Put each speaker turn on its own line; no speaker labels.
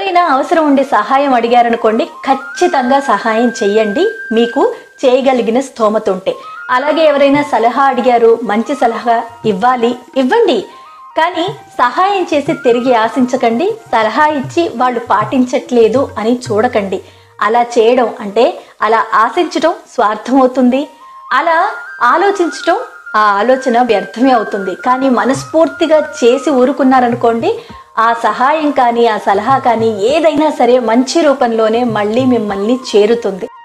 ఎవరైనా అవసరం ఉండి సహాయం అడిగారనుకోండి ఖచ్చితంగా సహాయం చెయ్యండి మీకు చేయగలిగిన స్తోమత ఉంటే అలాగే ఎవరైనా సలహా అడిగారు మంచి సలహా ఇవ్వాలి ఇవ్వండి కానీ సహాయం చేసి తిరిగి ఆశించకండి సలహా ఇచ్చి వాళ్ళు పాటించట్లేదు అని చూడకండి అలా చేయడం అంటే అలా ఆశించడం స్వార్థమవుతుంది అలా ఆలోచించడం ఆ ఆలోచన వ్యర్థమే అవుతుంది కానీ మనస్ఫూర్తిగా చేసి ఊరుకున్నారనుకోండి ఆ సహాయం కానీ ఆ సలహా కానీ ఏదైనా సరే మంచి రూపంలోనే మళ్ళీ మిమ్మల్ని చేరుతుంది